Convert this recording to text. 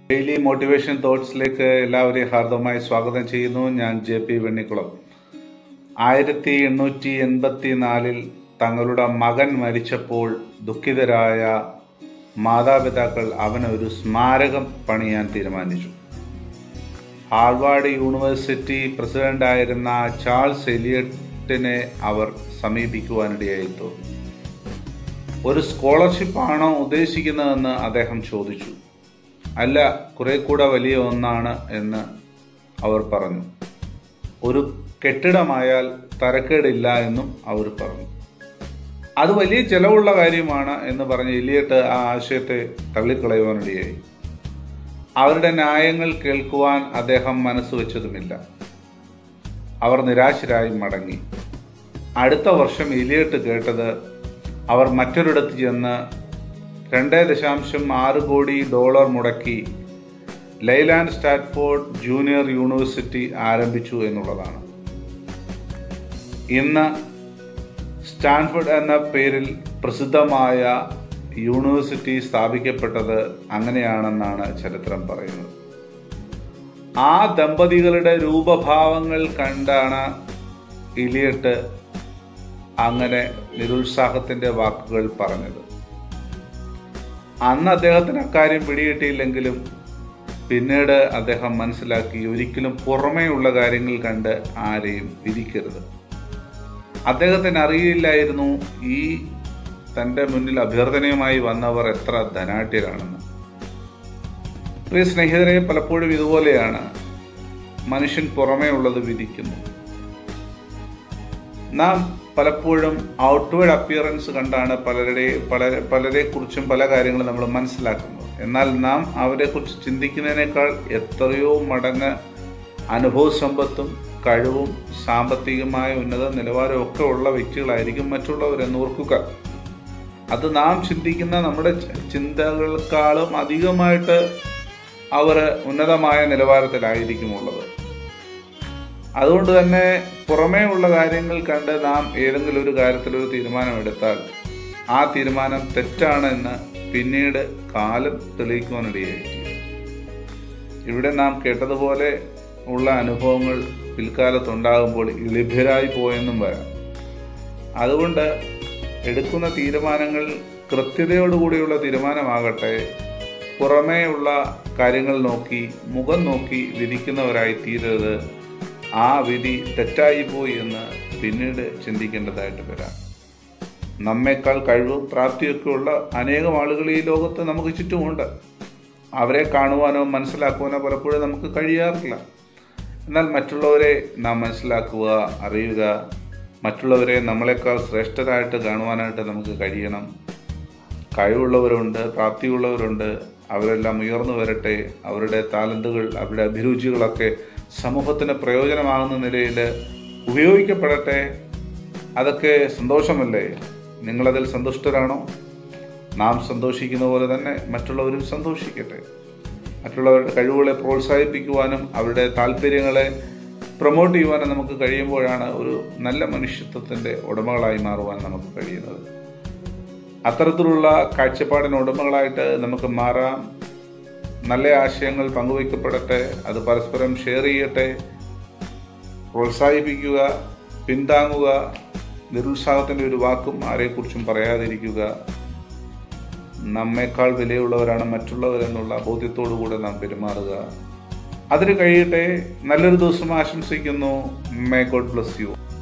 daily motivation തോട്ട്സിലേക്ക് എല്ലാവരെയും ഹാർദവമായി സ്വാഗതം ചെയ്യുന്നു ഞാൻ ജെ പി വെണ്ണിക്കുളം ആയിരത്തി എണ്ണൂറ്റി എൺപത്തി നാലിൽ തങ്ങളുടെ മകൻ മരിച്ചപ്പോൾ ദുഃഖിതരായ മാതാപിതാക്കൾ അവന് ഒരു സ്മാരകം പണിയാൻ തീരുമാനിച്ചു ഹാർവാർഡ് യൂണിവേഴ്സിറ്റി പ്രസിഡന്റായിരുന്ന ചാൾസ് എലിയട്ടിനെ അവർ സമീപിക്കുവാനിടയായി തോന്നി ഒരു സ്കോളർഷിപ്പ് ആണോ ഉദ്ദേശിക്കുന്നതെന്ന് അദ്ദേഹം ചോദിച്ചു അല്ല കുറെ കൂടെ വലിയ ഒന്നാണ് എന്ന് അവർ പറഞ്ഞു ഒരു കെട്ടിടമായാൽ തരക്കേടില്ല എന്നും അവർ പറഞ്ഞു അത് വലിയ ചെലവുള്ള കാര്യമാണ് എന്ന് പറഞ്ഞ് എലിയട്ട് ആ ആശയത്തെ തള്ളിക്കളയുവാനിടയായി അവരുടെ ന്യായങ്ങൾ കേൾക്കുവാൻ അദ്ദേഹം മനസ്സ് വെച്ചതുമില്ല അവർ നിരാശരായി മടങ്ങി അടുത്ത വർഷം എലിയട്ട് കേട്ടത് അവർ മറ്റൊരിടത്ത് ചെന്ന് രണ്ട് ദശാംശം ആറ് കോടി ഡോളർ മുടക്കി ലൈലാൻഡ് സ്റ്റാറ്റ്ഫോർഡ് ജൂനിയർ യൂണിവേഴ്സിറ്റി ആരംഭിച്ചു എന്നുള്ളതാണ് ഇന്ന് സ്റ്റാൻഫോർഡ് എന്ന പേരിൽ പ്രസിദ്ധമായ യൂണിവേഴ്സിറ്റി സ്ഥാപിക്കപ്പെട്ടത് അങ്ങനെയാണെന്നാണ് ചരിത്രം പറയുന്നത് ആ ദമ്പതികളുടെ രൂപഭാവങ്ങൾ കണ്ടാണ് ഇലിയട്ട് അങ്ങനെ നിരുത്സാഹത്തിന്റെ വാക്കുകൾ പറഞ്ഞത് അന്ന് അദ്ദേഹത്തിന് അക്കാര്യം പിടികിട്ടിയില്ലെങ്കിലും പിന്നീട് അദ്ദേഹം മനസ്സിലാക്കി ഒരിക്കലും പുറമേയുള്ള കാര്യങ്ങൾ കണ്ട് ആരെയും വിധിക്കരുത് അദ്ദേഹത്തിന് അറിയില്ലായിരുന്നു ഈ തന്റെ മുന്നിൽ അഭ്യർത്ഥനയുമായി വന്നവർ എത്ര ധനാഢ്യരാണെന്ന് പ്രിയ സ്നേഹിതരെ പലപ്പോഴും ഇതുപോലെയാണ് മനുഷ്യൻ പുറമേ ഉള്ളത് വിധിക്കുന്നു നാം പലപ്പോഴും ഔട്ട്വേർഡ് അപ്പിയറൻസ് കണ്ടാണ് പലരുടെ പല പലരെ കുറിച്ചും പല കാര്യങ്ങളും നമ്മൾ മനസ്സിലാക്കുന്നത് എന്നാൽ നാം അവരെ കുറിച്ച് ചിന്തിക്കുന്നതിനേക്കാൾ എത്രയോ മടങ്ങ് അനുഭവ സമ്പത്തും കഴിവും സാമ്പത്തികമായ ഉന്നത നിലവാരവും ഒക്കെ ഉള്ള വ്യക്തികളായിരിക്കും മറ്റുള്ളവരെന്ന് ഓർക്കുക അത് നാം ചിന്തിക്കുന്ന നമ്മുടെ ചിന്തകൾക്കാളും അധികമായിട്ട് അവർ ഉന്നതമായ നിലവാരത്തിലായിരിക്കും ഉള്ളത് അതുകൊണ്ട് തന്നെ പുറമേ ഉള്ള കാര്യങ്ങൾ കണ്ട് നാം ഏതെങ്കിലും ഒരു കാര്യത്തിൽ ഒരു തീരുമാനമെടുത്താൽ ആ തീരുമാനം തെറ്റാണ് എന്ന് പിന്നീട് കാലം തെളിയിക്കുവാനിടയായിരിക്കും ഇവിടെ നാം കേട്ടതുപോലെ ഉള്ള അനുഭവങ്ങൾ പിൽക്കാലത്തുണ്ടാകുമ്പോൾ ഇളിഭ്യരായി പോയെന്നും വരാം അതുകൊണ്ട് എടുക്കുന്ന തീരുമാനങ്ങൾ കൃത്യതയോടുകൂടിയുള്ള തീരുമാനമാകട്ടെ പുറമേയുള്ള കാര്യങ്ങൾ നോക്കി മുഖം നോക്കി വിധിക്കുന്നവരായി തീരരുത് ആ വിധി തെറ്റായി പോയി എന്ന് പിന്നീട് ചിന്തിക്കേണ്ടതായിട്ട് വരാം നമ്മേക്കാൾ കഴിവും പ്രാപ്തിയൊക്കെ ഉള്ള അനേകം ആളുകൾ ഈ ലോകത്ത് നമുക്ക് ചുറ്റുമുണ്ട് അവരെ കാണുവാനോ മനസ്സിലാക്കുവാനോ പലപ്പോഴും നമുക്ക് കഴിയാറില്ല എന്നാൽ മറ്റുള്ളവരെ നാം മനസ്സിലാക്കുക അറിയുക മറ്റുള്ളവരെ നമ്മളെക്കാൾ ശ്രേഷ്ഠരായിട്ട് കാണുവാനായിട്ട് നമുക്ക് കഴിയണം കഴിവുള്ളവരുണ്ട് പ്രാപ്തിയുള്ളവരുണ്ട് അവരെല്ലാം ഉയർന്നു വരട്ടെ അവരുടെ താലന്തുകൾ അവരുടെ അഭിരുചികളൊക്കെ സമൂഹത്തിന് പ്രയോജനമാകുന്ന നിലയിൽ ഉപയോഗിക്കപ്പെടട്ടെ അതൊക്കെ സന്തോഷമല്ലേ നിങ്ങളതിൽ സന്തുഷ്ടരാണോ നാം സന്തോഷിക്കുന്ന പോലെ തന്നെ മറ്റുള്ളവരും സന്തോഷിക്കട്ടെ മറ്റുള്ളവരുടെ കഴിവുകളെ പ്രോത്സാഹിപ്പിക്കുവാനും അവരുടെ താല്പര്യങ്ങളെ പ്രൊമോട്ട് ചെയ്യുവാനും നമുക്ക് കഴിയുമ്പോഴാണ് ഒരു നല്ല മനുഷ്യത്വത്തിൻ്റെ ഉടമകളായി മാറുവാൻ നമുക്ക് കഴിയുന്നത് അത്തരത്തിലുള്ള കാഴ്ചപ്പാടിന് ഉടമകളായിട്ട് നമുക്ക് മാറാം നല്ല ആശയങ്ങൾ പങ്കുവയ്ക്കപ്പെടട്ടെ അത് പരസ്പരം ഷെയർ ചെയ്യട്ടെ പ്രോത്സാഹിപ്പിക്കുക പിന്താങ്ങുക നിരുത്സാഹത്തിൻ്റെ ഒരു വാക്കും ആരെക്കുറിച്ചും പറയാതിരിക്കുക നമ്മേക്കാൾ വിലയുള്ളവരാണ് മറ്റുള്ളവരെന്നുള്ള ബോധ്യത്തോടു കൂടെ നാം പെരുമാറുക അതിന് കഴിയട്ടെ നല്ലൊരു ദിവസം ആശംസിക്കുന്നു മേ ഗോഡ് ബ്ലസ് യു